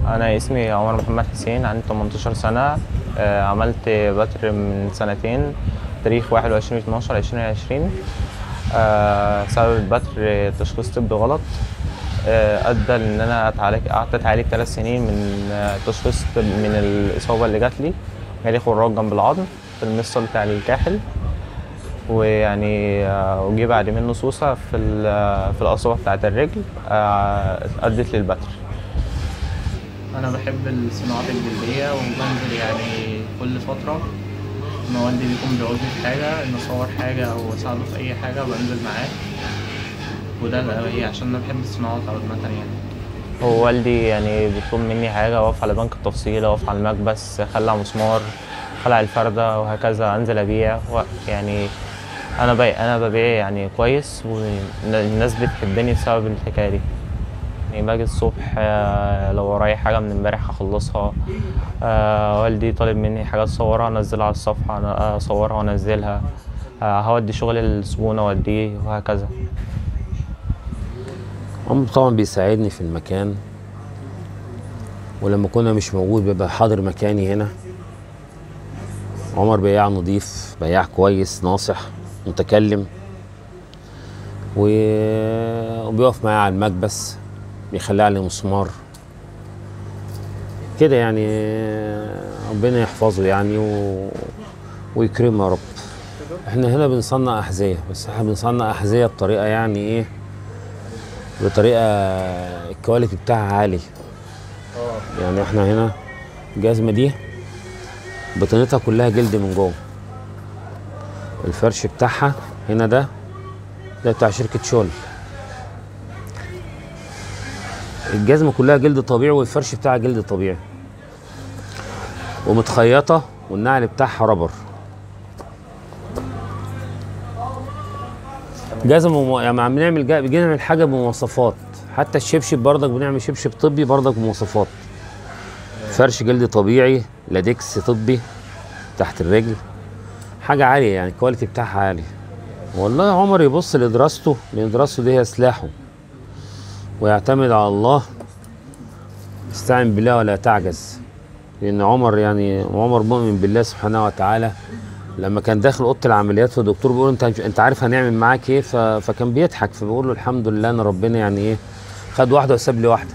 انا اسمي عمر محمد حسين عندي 18 سنه آه، عملت بتر من سنتين تاريخ 21 12 2020 آه، سبب البتر تشخيص طبي غلط آه، ادى ان انا اتعالج قعدت اتعالج ثلاث سنين من آه، تشخيص طب من الاصابه اللي جات لي جالي خراج جنب العظم في المفصل بتاع الكاحل ويعني آه، وجي بعد منه سوسه في ال- في القصبه بتاعه الرجل آه، ادت للبتر انا بحب الصناعات الجلديه وبنزل يعني كل فتره لما والدي بيكون بيعوزني في حاجه ان اصور حاجه او اساعده في اي حاجه بنزل معاه وده الأغلبية عشان انا بحب الصناعات عامه يعني هو والدي يعني بيطلب مني حاجة أقف على بنك التفصيل أقف على المكبس خلع مسمار خلع الفردة وهكذا أنزل أبيع و- يعني أنا بي أنا ببيع يعني كويس والناس بتحبني بسبب الحكاية دي يعني باجي الصبح آه، لو ورايا حاجة من امبارح هخلصها آه، والدي طالب مني حاجات أصورها أنزلها على الصفحة أنا أصورها وأنزلها آه، هودي شغل الزبون أوديه وهكذا عمرو طبعا بيساعدني في المكان ولما كنا مش موجود بيبقى حاضر مكاني هنا عمر بياع نضيف بياع كويس ناصح متكلم و- وبيقف معايا على المكبس بيخلع لي مسمار كده يعني ربنا يحفظه يعني و... ويكرمه يا رب احنا هنا بنصنع احذيه بس احنا بنصنع احذيه بطريقه يعني ايه بطريقه الكواليتي بتاعها عالي يعني احنا هنا الجزمه دي بطانتها كلها جلد من جوه الفرش بتاعها هنا ده ده بتاع شركه شول الجزمه كلها جلد طبيعي والفرش بتاعها جلد طبيعي ومتخيطه والنعل بتاعها ربر جزمه مو... يعني عم بنعمل جا... بنيجي نعمل حاجه بمواصفات حتى الشبشب برضك بنعمل شبشب طبي برضك بمواصفات فرش جلد طبيعي لادكس طبي تحت الرجل حاجه عاليه يعني الكواليتي بتاعها عالي والله عمر يبص لدراسته لان دراسته دي هي سلاحه ويعتمد على الله استعن بالله ولا تعجز لان عمر يعني عمر مؤمن بالله سبحانه وتعالى لما كان داخل اوضه العمليات فالدكتور بيقول انت انت عارف هنعمل معاك ايه ف... فكان بيضحك فبقول له الحمد لله ان ربنا يعني ايه خد واحده وساب لي واحده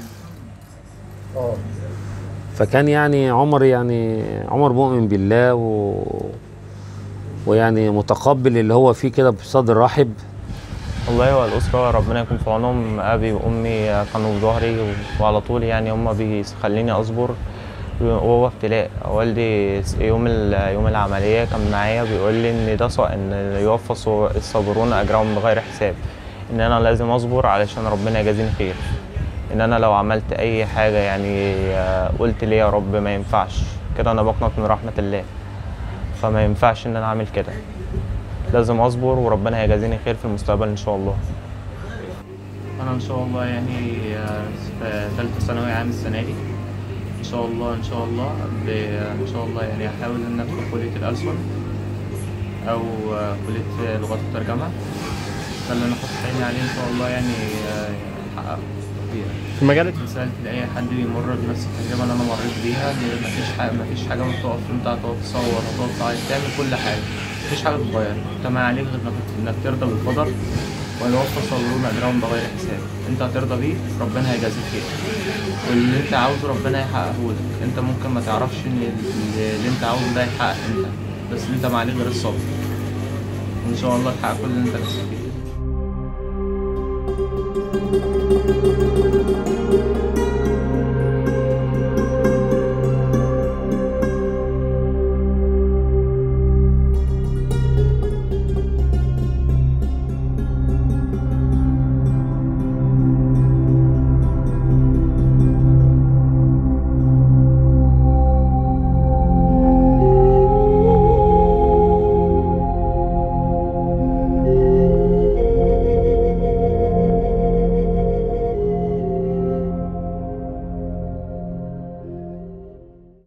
فكان يعني عمر يعني عمر مؤمن بالله و... ويعني متقبل اللي هو فيه كده بصدر رحب والله هو الأسرة ربنا يكون في عونهم أبي وأمي كانوا في ظهري و- وعلى طول يعني هما بيخليني أصبر وهو ابتلاء والدي يوم ال- يوم العملية كان معايا بيقول لي إن ده ص- إن يوفى الص- الصابرون أجرهم بغير حساب إن أنا لازم أصبر علشان ربنا يجازيني خير إن أنا لو عملت أي حاجة يعني آه، قلت ليه يا رب ما ينفعش كده أنا بقنط من رحمة الله فما ينفعش إن أنا أعمل كده لازم اصبر وربنا هيجازيني خير في المستقبل ان شاء الله انا ان شاء الله يعني آه، في ثالثه ثانوي عام السنه دي ان شاء الله ان شاء الله ب- ان شاء الله يعني هحاول ان ادخل كليه الألسن او آه، كليه لغات الترجمه ده اللي انا حاطط عيني عليه ان شاء الله يعني آه، احققه في مجال رسالة لأي حد بيمر بنفس التجربة اللي أنا مريت بيها إن مفيش حاجة مفيش حاجة بتقف أنت هتقف تصور هتقف تعيط تعمل كل حاجة مفيش حاجة تتغير أنت ما عليك غير إنك- إنك ترضى بالقدر ويوفى الصابرون أجرهم بغير حساب أنت هترضى بيه ربنا هيجازيك خير واللي أنت عاوزه ربنا هيحققه لك أنت ممكن ما تعرفش إن ال- اللي أنت عاوزه ده هيتحقق إمتى بس أنت ما عليك غير الصبر وإن شاء الله تحقق كل اللي أنت نفسك فيه